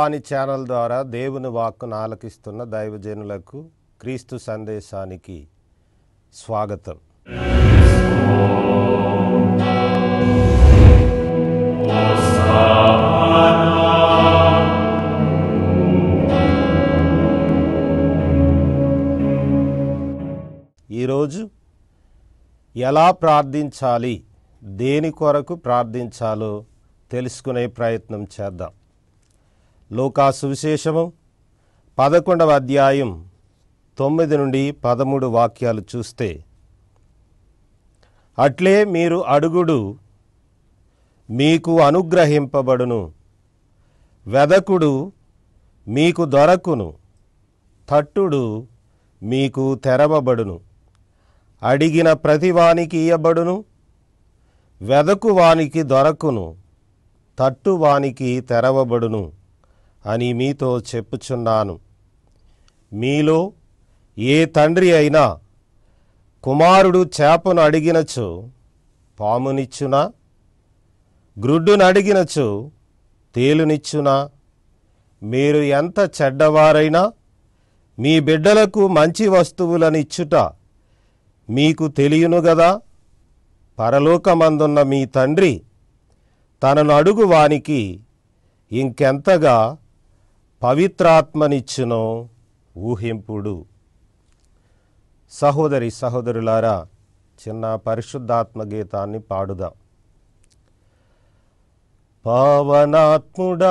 జీవవాణి channel ద్వారా దేవుని వాక్కును ఆలకిస్తున్న దైవజనులకు క్రీస్తు సందేశానికి స్వాగతం ఈరోజు ఎలా ప్రార్థించాలి దేని కొరకు ప్రార్థించాలో తెలుసుకునే ప్రయత్నం చేద్దాం లోకా సువిశేషము పదకొండవ అధ్యాయం తొమ్మిది నుండి పదమూడు వాక్యాలు చూస్తే అట్లే మీరు అడుగుడు మీకు అనుగ్రహింపబడును వెదకుడు మీకు దొరకును తట్టుడు మీకు తెరవబడును అడిగిన ప్రతివానికి ఇయ్యబడును వెదకువానికి దొరకును తట్టువానికి తెరవబడును అని మీతో చెప్పుచున్నాను మీలో ఏ తండ్రి అయినా కుమారుడు చేపను అడిగినచో పామునిచ్చునా గ్రుడ్డును అడిగినచో తేలునిచ్చునా మీరు ఎంత చెడ్డవారైనా మీ బిడ్డలకు మంచి వస్తువులనిచ్చుట మీకు తెలియను గదా పరలోకమందున్న మీ తండ్రి తనను అడుగు వానికి ఇంకెంతగా పవిత్రాత్మనిచ్చునో ఊహింపుడు సహోదరి సహోదరులారా చిన్న పరిశుద్ధాత్మ గీతాన్ని పాడుదాం పావనాత్ముడా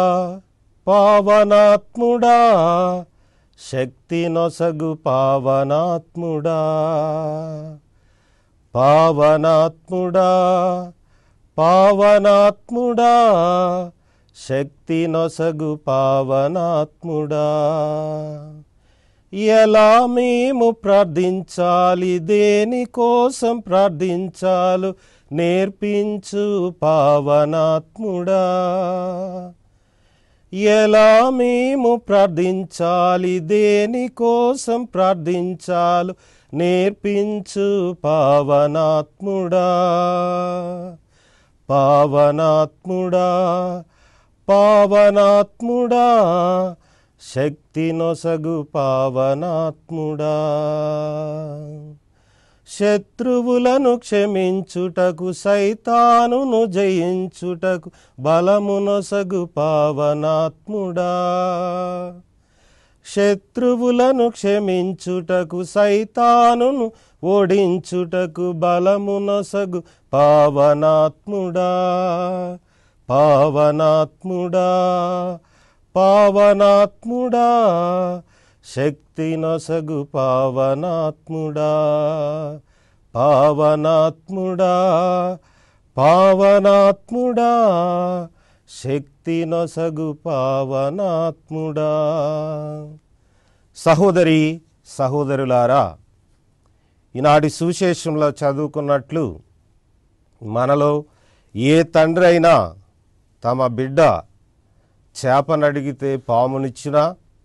పావనాత్ముడా శక్తి నొసగు పావనాత్ముడా పావనాత్ముడా పావనాత్ముడా శక్తి నొసగు పావనాత్ముడా ఎలా మేము ప్రార్థించాలి దేనికోసం ప్రార్థించాలో నేర్పించు పావనాత్ముడా ఎలా మేము ప్రార్థించాలి దేనికోసం ప్రార్థించాలు నేర్పించు పావనాత్ముడా పావనాత్ముడా పావనాత్ముడా శక్తి నొసగు పావనాత్ముడా శత్రువులను క్షమించుటకు సైతానును జయించుటకు బలమునొసగు పావనాత్ముడా శత్రువులను క్షమించుటకు సైతానును ఓడించుటకు బలమునొసగు పావనాత్ముడా పావనాత్ముడా పావనాత్ముడా శక్తి నొసగు పావనాత్ముడా పావనాత్ముడా పావనాత్ముడా శక్తి నొసగు పావనాత్ముడా సహోదరి సహోదరులారా ఈనాటి సువిశేషంలో చదువుకున్నట్లు మనలో ఏ తండ్రి అయినా తమ బిడ్డ చేపనడిగితే పామునిచ్చినా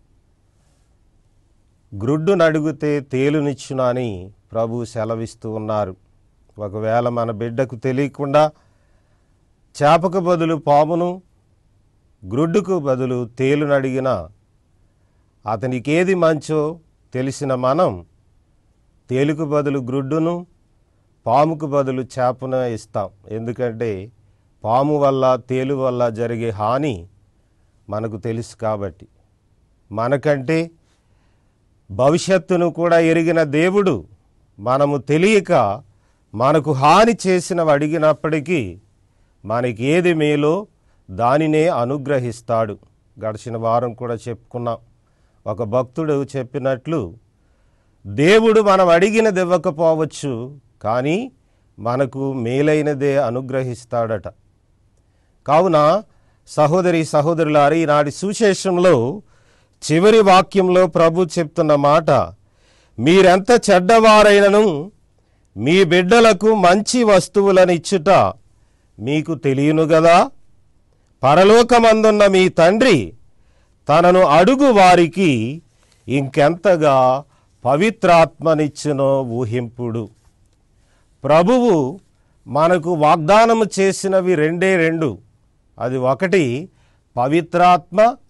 గ్రుడ్డును అడిగితే తేలునిచ్చునా అని ప్రభు సెలవిస్తూ ఉన్నారు ఒకవేళ మన బిడ్డకు తెలియకుండా చేపకు బదులు పామును గ్రుడ్డుకు బదులు తేలును అడిగినా అతనికి ఏది మంచో తెలిసిన మనం తేలుకు బదులు గ్రుడ్డును పాముకు బదులు చేపను ఇస్తాం ఎందుకంటే పాము వల్ల తేలు వల్ల జరిగే హాని మనకు తెలుసు కాబట్టి మనకంటే భవిష్యత్తును కూడా ఎరిగిన దేవుడు మనము తెలియక మనకు హాని చేసినవి అడిగినప్పటికీ మనకి ఏది మేలో దానినే అనుగ్రహిస్తాడు గడిచిన వారం కూడా చెప్పుకున్నాం ఒక భక్తుడు చెప్పినట్లు దేవుడు మనం అడిగినది ఇవ్వకపోవచ్చు కానీ మనకు మేలైనదే అనుగ్రహిస్తాడట కావున సహోదరి సహోదరులారి ఈనాటి సుశేషంలో చివరి వాక్యంలో ప్రభు చెప్తున్న మాట మీరెంత చెడ్డవారైనను మీ బిడ్డలకు మంచి వస్తువులను ఇచ్చుట మీకు తెలియను గదా పరలోకమందున్న మీ తండ్రి తనను అడుగు వారికి ఇంకెంతగా పవిత్రాత్మనిచ్చునో ఊహింపుడు ప్రభువు మనకు వాగ్దానము చేసినవి రెండే రెండు అది ఒకటి పవిత్రాత్మ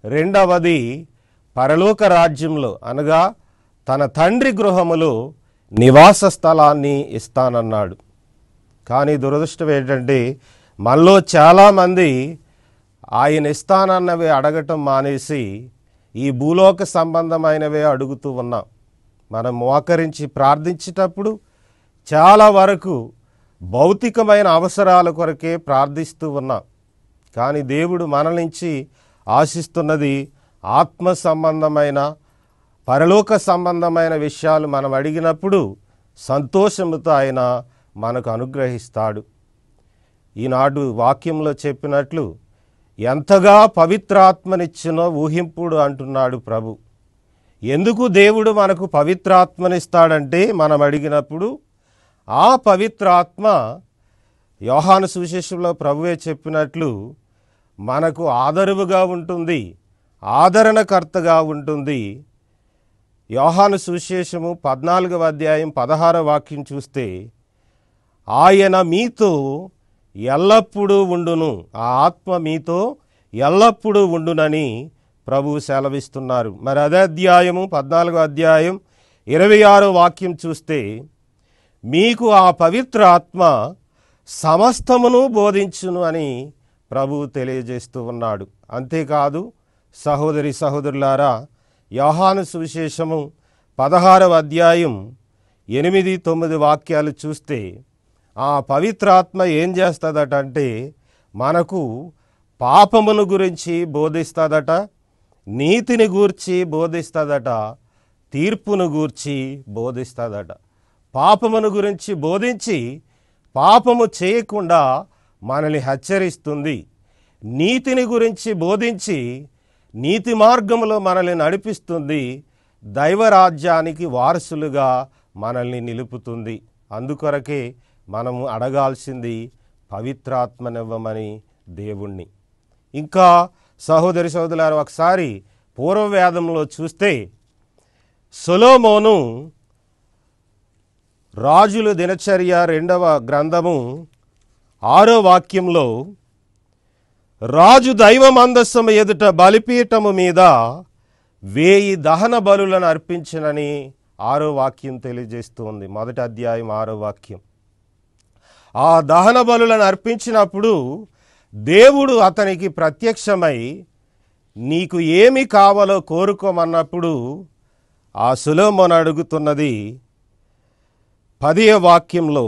రెండవది పరలోక రాజ్యంలో అనగా తన తండ్రి గృహములో నివాస స్థలాన్ని ఇస్తానన్నాడు కానీ దురదృష్టం ఏంటంటే మనలో చాలామంది ఆయన ఇస్తానన్నవి అడగటం మానేసి ఈ భూలోక సంబంధమైనవే అడుగుతూ ఉన్నాం మనం మోకరించి ప్రార్థించేటప్పుడు చాలా వరకు భౌతికమైన అవసరాల కొరకే ప్రార్థిస్తూ ఉన్నాం కానీ దేవుడు మన నుంచి ఆశిస్తున్నది ఆత్మ సంబంధమైన పరలోక సంబంధమైన విషయాలు మనం అడిగినప్పుడు సంతోషముతో ఆయన మనకు అనుగ్రహిస్తాడు ఈనాడు వాక్యంలో చెప్పినట్లు ఎంతగా పవిత్రాత్మనిచ్చినో ఊహింపుడు అంటున్నాడు ప్రభు ఎందుకు దేవుడు మనకు పవిత్రాత్మనిస్తాడంటే మనం అడిగినప్పుడు ఆ పవిత్రాత్మ యోహాను సువిశేషంలో ప్రభువే చెప్పినట్లు మనకు ఆదరువుగా ఉంటుంది ఆదరణకర్తగా ఉంటుంది యోహాను సువిశేషము పద్నాలుగవ అధ్యాయం పదహార వాక్యం చూస్తే ఆయన మీతో ఎల్లప్పుడూ ఉండును ఆ ఆత్మ మీతో ఎల్లప్పుడూ ఉండునని ప్రభువు సెలవిస్తున్నారు మరి అదే అధ్యాయము పద్నాలుగో అధ్యాయం ఇరవై ఆరో వాక్యం చూస్తే మీకు ఆ పవిత్ర ఆత్మ సమస్తమును బోధించును అని ప్రభువు తెలియజేస్తూ ఉన్నాడు అంతేకాదు సహోదరి సహోదరులారా యోహాను సువిశేషము పదహారవ అధ్యాయం ఎనిమిది తొమ్మిది వాక్యాలు చూస్తే ఆ పవిత్రాత్మ ఏం చేస్తుందట అంటే మనకు పాపమును గురించి బోధిస్తుందట నీతిని గూర్చి బోధిస్తుందట తీర్పును గూర్చి బోధిస్తుందట పాపమును గురించి బోధించి పాపము చేయకుండా మనల్ని హెచ్చరిస్తుంది నీతిని గురించి బోధించి నీతి మార్గములో మనల్ని నడిపిస్తుంది దైవరాజ్యానికి వారసులుగా మనల్ని నిలుపుతుంది అందుకొరకే మనము అడగాల్సింది పవిత్రాత్మనివ్వమని దేవుణ్ణి ఇంకా సహోదరి సహోదరులారు ఒకసారి పూర్వవేదంలో చూస్తే సొలోమోను రాజుల దినచర్య రెండవ గ్రంథము ఆరో వాక్యంలో రాజు దైవ మందస్సము ఎదుట బలిపీఠము మీద వేయి దహన బలులను అర్పించినని ఆరో వాక్యం తెలియజేస్తుంది మొదటి అధ్యాయం ఆరో వాక్యం ఆ దహన బలులను అర్పించినప్పుడు దేవుడు అతనికి ప్రత్యక్షమై నీకు ఏమి కావాలో కోరుకోమన్నప్పుడు ఆ సులోమోను అడుగుతున్నది పదియ వాక్యంలో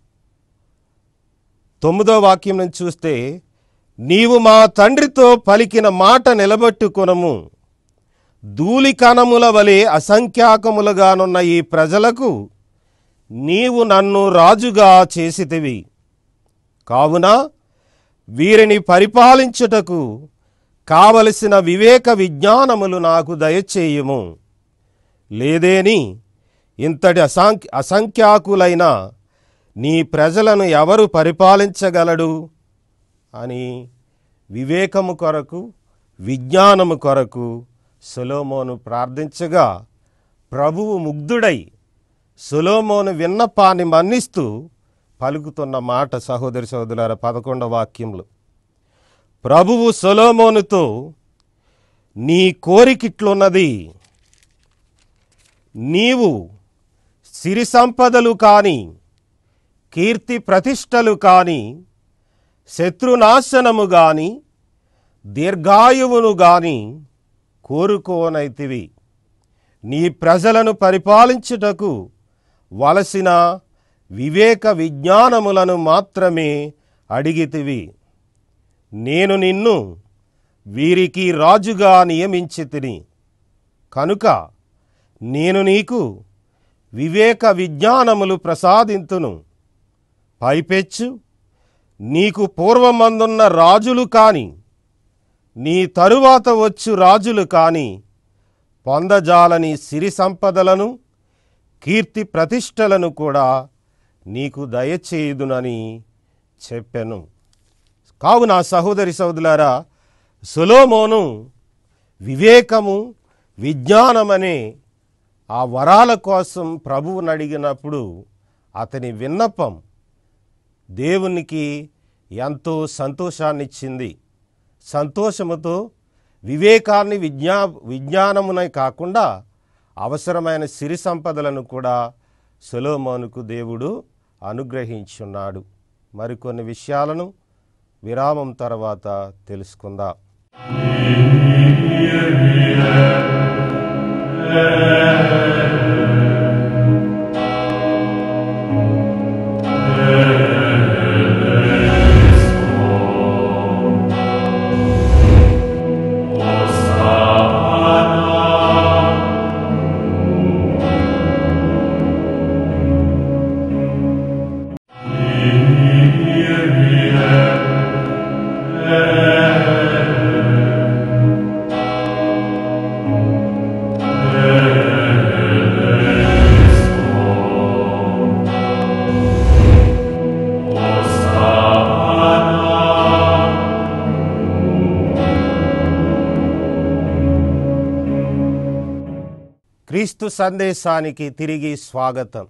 తొమ్మిదో వాక్యం నుంచి చూస్తే నీవు మా తండ్రితో పలికిన మాట నిలబెట్టుకొనము ధూళి కణముల వలె అసంఖ్యాకములుగానున్న ఈ ప్రజలకు నీవు నన్ను రాజుగా చేసితివి కావున వీరిని పరిపాలించుటకు కావలసిన వివేక విజ్ఞానములు నాకు దయచేయుము లేదేని ఇంతటి అసంఖ్య అసంఖ్యాకులైన నీ ప్రజలను ఎవరు పరిపాలించగలడు అని వివేకము కొరకు విజ్ఞానము కొరకు సొలోమోను ప్రార్థించగా ప్రభువు ముగ్ధుడై సొలోమోను విన్నపాన్ని మన్నిస్తూ పలుకుతున్న మాట సహోదరి సహోదరుల పదకొండవ వాక్యంలో ప్రభువు సొలోమోనుతో నీ కోరికిట్లున్నది నీవు సిరి సంపదలు కాని కీర్తి ప్రతిష్టలు కాని శత్రునాశనము గాని దీర్ఘాయువును గాని కోరుకోనైతివి నీ ప్రజలను పరిపాలించుటకు వలసిన వివేక విజ్ఞానములను మాత్రమే అడిగితివి నేను నిన్ను వీరికి రాజుగా నియమించి తిని కనుక నేను నీకు వివేక విజ్ఞానములు ప్రసాదింతును పైపెచ్చు నీకు పూర్వమందున్న రాజులు కాని నీ తరువాత వచ్చు రాజులు కాని పొందజాలని సిరి సంపదలను కీర్తి ప్రతిష్టలను కూడా నీకు దయచేయుదునని చెప్పెను కావున సహోదరి సహోదరులారా సొలోమోను వివేకము విజ్ఞానమనే ఆ వరాల కోసం ప్రభువుని అడిగినప్పుడు అతని విన్నపం దేవునికి ఎంతో సంతోషాన్నిచ్చింది సంతోషముతో వివేకాన్ని విజ్ఞా విజ్ఞానమునే కాకుండా అవసరమైన సిరి సంపదలను కూడా సొలోమోనుకు దేవుడు అనుగ్రహించున్నాడు మరికొన్ని విషయాలను విరామం తర్వాత తెలుసుకుందాం క్రీస్తు సందేశానికి తిరిగి స్వాగతం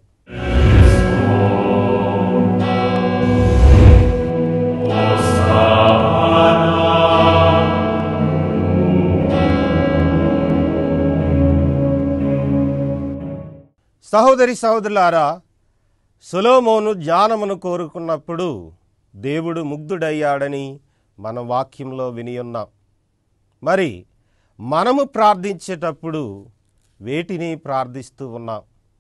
సహోదరి సహోదరులారా సులోమోను జ్ఞానమును కోరుకున్నప్పుడు దేవుడు ముగ్ధుడయ్యాడని మన వాక్యంలో విని ఉన్నాం మరి మనము ప్రార్థించేటప్పుడు వేటిని ప్రార్థిస్తూ ఉన్నాం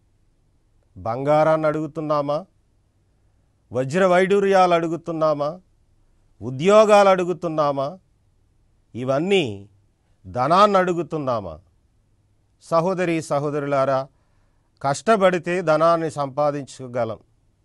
బంగారాన్ని అడుగుతున్నామా వజ్ర వైడూర్యాలు అడుగుతున్నామా ఉద్యోగాలు అడుగుతున్నామా ఇవన్నీ ధనాన్ని అడుగుతున్నామా సహోదరి సహోదరులారా కష్టపడితే ధనాన్ని సంపాదించుకోగలం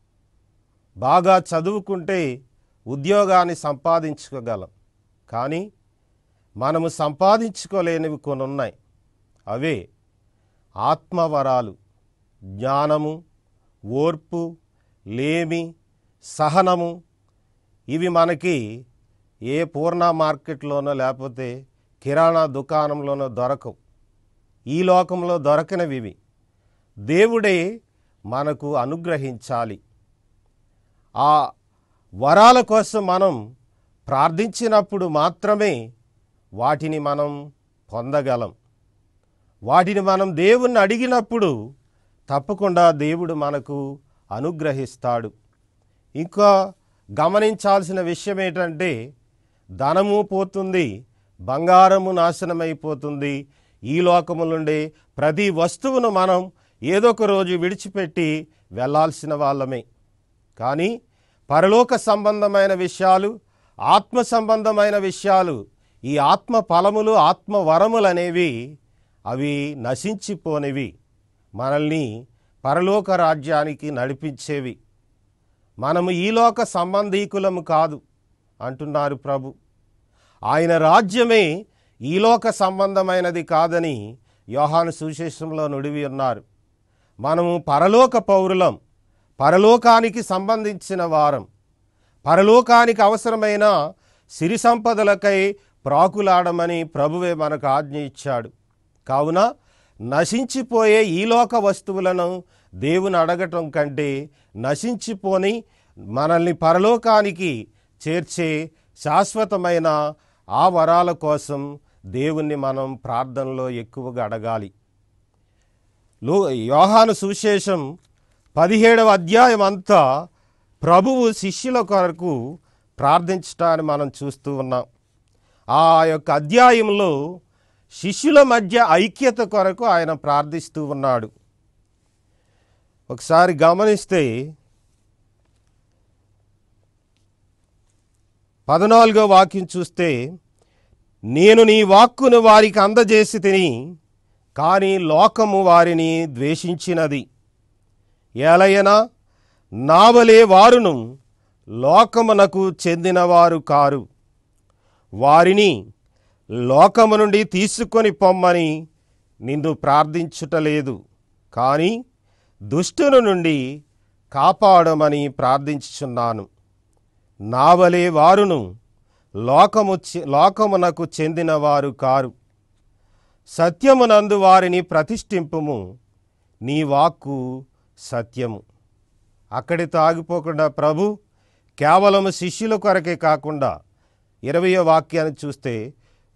బాగా చదువుకుంటే ఉద్యోగాన్ని సంపాదించుకోగలం కానీ మనము సంపాదించుకోలేనివి కొన్ని ఉన్నాయి అవే ఆత్మవరాలు జ్ఞానము ఓర్పు లేమి సహనము ఇవి మనకి ఏ పూర్ణ మార్కెట్లోనో లేకపోతే కిరాణా దుకాణంలోనో దొరకవు ఈ లోకంలో దొరకనివి ఇవి దేవుడే మనకు అనుగ్రహించాలి ఆ వరాల కోసం మనం ప్రార్థించినప్పుడు మాత్రమే వాటిని మనం పొందగలం వాటిని మనం దేవుణ్ణి అడిగినప్పుడు తప్పకుండా దేవుడు మనకు అనుగ్రహిస్తాడు ఇంకా గమనించాల్సిన విషయం ఏంటంటే ధనము పోతుంది బంగారము నాశనమైపోతుంది ఈ లోకము నుండి ప్రతి వస్తువును మనం ఏదో ఒక రోజు విడిచిపెట్టి వెళ్ళాల్సిన వాళ్ళమే కానీ పరలోక సంబంధమైన విషయాలు ఆత్మ సంబంధమైన విషయాలు ఈ ఆత్మ ఫలములు ఆత్మ వరములు అనేవి అవి నశించిపోనివి మనల్ని పరలోక రాజ్యానికి నడిపించేవి మనము ఈ లోక సంబంధీకులము కాదు అంటున్నారు ప్రభు ఆయన రాజ్యమే ఈ లోక సంబంధమైనది కాదని యోహాను సుశేషంలో నుడివి ఉన్నారు మనము పరలోక పౌరులం పరలోకానికి సంబంధించిన వారం పరలోకానికి అవసరమైన సిరి సంపదలకై ప్రాకులాడమని ప్రభువే మనకు ఆజ్ఞ ఇచ్చాడు కావున నశించిపోయే ఈ లోక వస్తువులను దేవుని అడగటం కంటే నశించిపోని మనల్ని పరలోకానికి చేర్చే శాశ్వతమైన ఆ వరాల కోసం దేవుణ్ణి మనం ప్రార్థనలో ఎక్కువగా అడగాలి లో యోహాను సువిశేషం పదిహేడవ అధ్యాయం అంతా ప్రభువు శిష్యుల కొరకు ప్రార్థించటాన్ని మనం చూస్తూ ఉన్నాం ఆ యొక్క అధ్యాయంలో శిష్యుల మధ్య ఐక్యత కొరకు ఆయన ప్రార్థిస్తూ ఉన్నాడు ఒకసారి గమనిస్తే పద్నాలుగో వాక్యం చూస్తే నేను నీ వాక్కును వారికి అందజేసి తిని కానీ లోకము వారిని ద్వేషించినది ఏలయనా నావలే వారును లోకమునకు చెందినవారు కారు వారిని లోకము నుండి తీసుకొని పొమ్మని నిన్ను ప్రార్థించుటలేదు కానీ దుష్టుని నుండి కాపాడమని ప్రార్థించుచున్నాను నావలే వారును లోకము చె- లోకమునకు చెందినవారు కారు సత్యమునందు వారిని ప్రతిష్ఠింపుము నీ వాక్కు సత్యము అక్కడితో ఆగిపోకుండా ప్రభు కేవలం శిష్యుల కొరకే కాకుండా ఇరవయో వాక్యాన్ని చూస్తే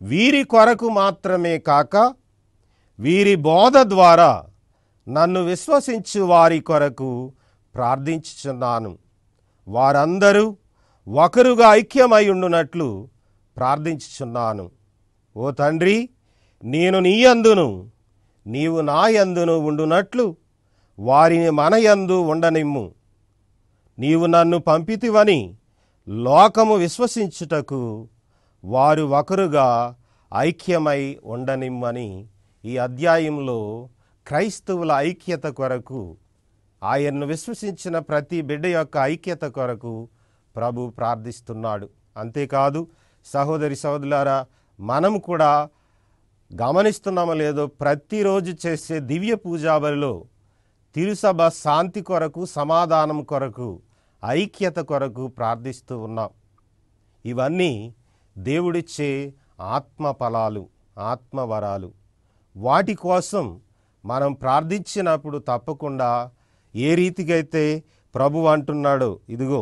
వీరి కొరకు మాత్రమే కాక వీరి బోధ ద్వారా నన్ను విశ్వసించు వారి కొరకు ప్రార్థించుచున్నాను వారందరూ ఒకరుగా ఐక్యమై ఉండునట్లు ప్రార్థించుచున్నాను ఓ తండ్రి నేను నీ యందును నీవు నా యందును ఉండునట్లు వారిని మన యందు ఉండనిమ్ము నీవు నన్ను పంపితివని లోకము విశ్వసించుటకు వారు ఒకరుగా ఐక్యమై ఉండనిమ్మని ఈ అధ్యాయంలో క్రైస్తవుల ఐక్యత కొరకు ఆయన్ను విశ్వసించిన ప్రతి బిడ్డ యొక్క ఐక్యత కొరకు ప్రభు ప్రార్థిస్తున్నాడు అంతేకాదు సహోదరి సహోదరులారా మనం కూడా గమనిస్తున్నామో లేదో ప్రతిరోజు చేసే దివ్య పూజాబలిలో తిరుసభ శాంతి కొరకు సమాధానం కొరకు ఐక్యత కొరకు ప్రార్థిస్తూ ఉన్నాం ఇవన్నీ దేవుడిచ్చే ఆత్మ ఫలాలు ఆత్మ వరాలు వాటి కోసం మనం ప్రార్థించినప్పుడు తప్పకుండా ఏ రీతికైతే ప్రభు అంటున్నాడో ఇదిగో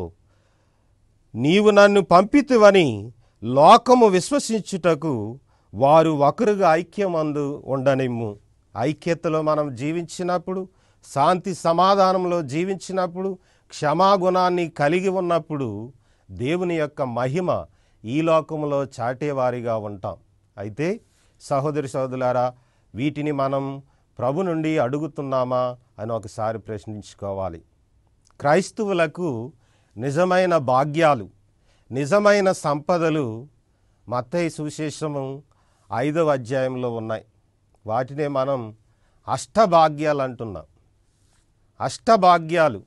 నీవు నన్ను పంపితువని లోకము విశ్వసించుటకు వారు ఒకరుగా ఐక్యమందు ఉండనిమ్ము ఐక్యతలో మనం జీవించినప్పుడు శాంతి సమాధానంలో జీవించినప్పుడు క్షమాగుణాన్ని కలిగి ఉన్నప్పుడు దేవుని యొక్క మహిమ ఈ లోకంలో చాటేవారిగా ఉంటాం అయితే సహోదరి సహోదరులారా వీటిని మనం ప్రభు నుండి అడుగుతున్నామా అని ఒకసారి ప్రశ్నించుకోవాలి క్రైస్తవులకు నిజమైన భాగ్యాలు నిజమైన సంపదలు మత్తయి సువిశేషము ఐదవ అధ్యాయంలో ఉన్నాయి వాటినే మనం అష్టభాగ్యాలు అంటున్నాం అష్టభాగ్యాలు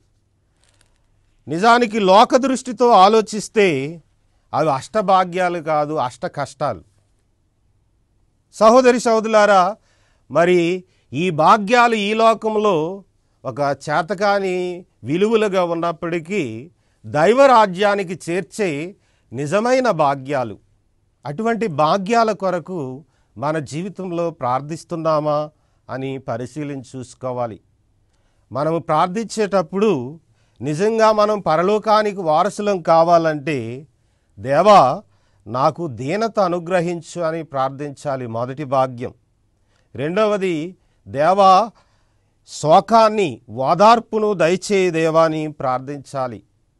నిజానికి లోక దృష్టితో ఆలోచిస్తే అవి అష్టభాగ్యాలు కాదు అష్ట కష్టాలు సహోదరి సహోదరులారా మరి ఈ భాగ్యాలు ఈ లోకంలో ఒక చేతకాని విలువలుగా ఉన్నప్పటికీ దైవరాజ్యానికి చేర్చే నిజమైన భాగ్యాలు అటువంటి భాగ్యాల కొరకు మన జీవితంలో ప్రార్థిస్తున్నామా అని పరిశీలించి చూసుకోవాలి మనము ప్రార్థించేటప్పుడు నిజంగా మనం పరలోకానికి వారసులం కావాలంటే దేవా నాకు దీనత అనుగ్రహించు అని ప్రార్థించాలి మొదటి భాగ్యం రెండవది దేవా శోకాన్ని ఓదార్పును దయచేయి దేవా అని ప్రార్థించాలి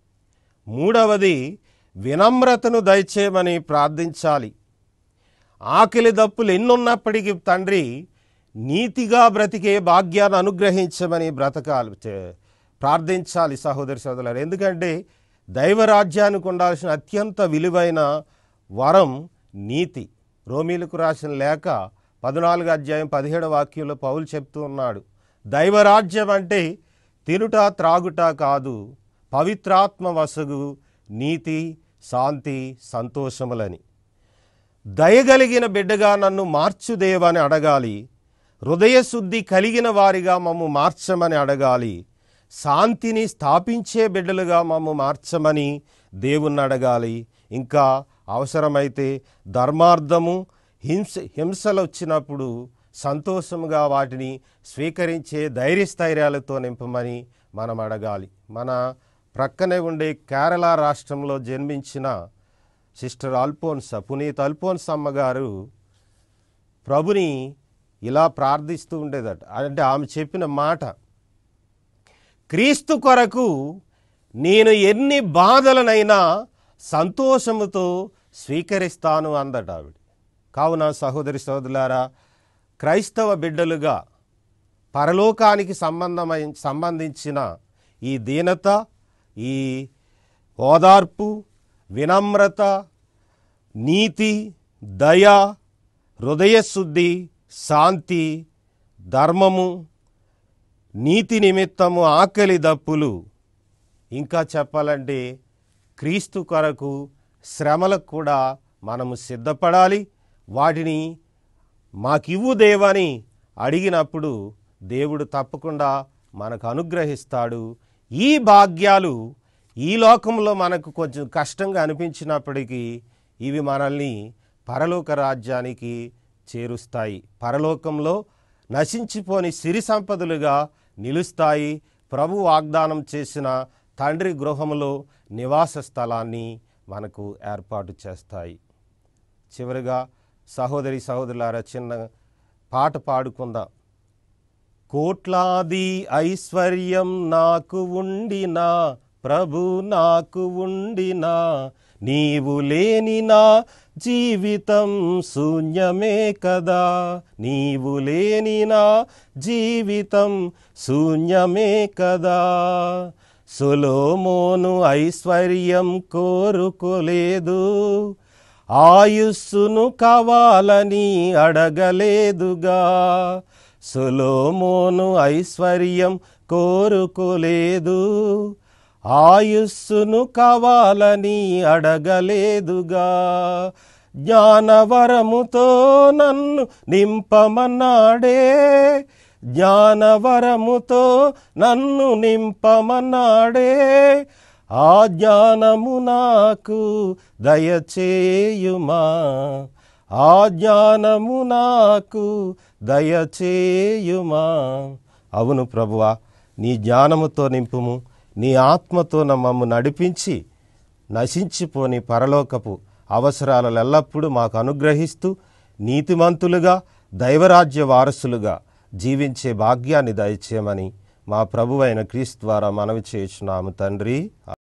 మూడవది వినమ్రతను దయచేయమని ప్రార్థించాలి ఆకలి దప్పులు ఎన్నున్నప్పటికీ తండ్రి నీతిగా బ్రతికే భాగ్యాన్ని అనుగ్రహించమని బ్రతకాలి చే- ప్రార్థించాలి సహోదరి సోదరులారు ఎందుకంటే దైవరాజ్యానికి ఉండాల్సిన అత్యంత విలువైన వరం నీతి రోమీలకు రాసిన లేఖ పద్నాలుగు అధ్యాయం పదిహేడు వాక్యంలో పౌలు చెప్తూ ఉన్నాడు దైవరాజ్యం అంటే తినుట త్రాగుట కాదు పవిత్రాత్మ వసగు నీతి శాంతి సంతోషములని దయగలిగిన బిడ్డగా నన్ను మార్చుదేవని అడగాలి హృదయశుద్ధి కలిగిన వారిగా మమ్ము మార్చమని అడగాలి శాంతిని స్థాపించే బిడ్డలుగా మమ్ము మార్చమని దేవుణ్ణి అడగాలి ఇంకా అవసరమైతే ధర్మార్థము హింస హింసలు వచ్చినప్పుడు సంతోషముగా వాటిని స్వీకరించే ధైర్యస్థైర్యాలతో నింపమని మనం అడగాలి మన ప్రక్కనే ఉండే కేరళ రాష్ట్రంలో జన్మించిన సిస్టర్ అల్పోన్స్ పునీత్ అల్పోన్స్ అమ్మగారు ప్రభుని ఇలా ప్రార్థిస్తూ ఉండేదట అంటే ఆమె చెప్పిన మాట క్రీస్తు కొరకు నేను ఎన్ని బాధలనైనా సంతోషముతో స్వీకరిస్తాను అందట ఆవిడ కావున సహోదరి సహోదరులారా క్రైస్తవ బిడ్డలుగా పరలోకానికి సంబంధమై సంబంధించిన ఈ దీనత ఈ ఓదార్పు వినమ్రత నీతి దయ హృదయశుద్ధి శాంతి ధర్మము నీతి నిమిత్తము ఆకలి దప్పులు ఇంకా చెప్పాలంటే క్రీస్తు కొరకు శ్రమలకు కూడా మనము సిద్ధపడాలి వాటిని మాకివ్వు దేవని అడిగినప్పుడు దేవుడు తప్పకుండా మనకు అనుగ్రహిస్తాడు ఈ భాగ్యాలు ఈ లోకంలో మనకు కొంచెం కష్టంగా అనిపించినప్పటికీ ఇవి మనల్ని పరలోక రాజ్యానికి చేరుస్తాయి పరలోకంలో నశించిపోని సిరి సంపదలుగా నిలుస్తాయి ప్రభు వాగ్దానం చేసిన తండ్రి గృహములో నివాస స్థలాన్ని మనకు ఏర్పాటు చేస్తాయి చివరిగా సహోదరి సహోదరులారా చిన్న పాట పాడుకుందాం కోట్లాది ఐశ్వర్యం నాకు ఉండినా ప్రభు నాకు ఉండినా నీవు లేని నా జీవితం శూన్యమే కదా నీవు లేని నా జీవితం శూన్యమే కదా సొలోమోను ఐశ్వర్యం కోరుకోలేదు ఆయుస్సును కావాలని అడగలేదుగా సొలోమోను ఐశ్వర్యం కోరుకోలేదు ఆయుస్సును కావాలని అడగలేదుగా జ్ఞానవరముతో నన్ను నింపమన్నాడే జ్ఞానవరముతో నన్ను నింపమన్నాడే ఆ జ్ఞానము నాకు దయచేయుమా ఆ జ్ఞానము నాకు దయచేయుమా అవును ప్రభువా నీ జ్ఞానముతో నింపుము నీ ఆత్మతో మమ్ము నడిపించి నశించిపోని పరలోకపు అవసరాలను ఎల్లప్పుడూ మాకు అనుగ్రహిస్తూ నీతిమంతులుగా దైవరాజ్య వారసులుగా జీవించే భాగ్యాన్ని దయచేయమని మా ప్రభువైన క్రీస్తు ద్వారా మనవి చేయుచున్నాము తండ్రి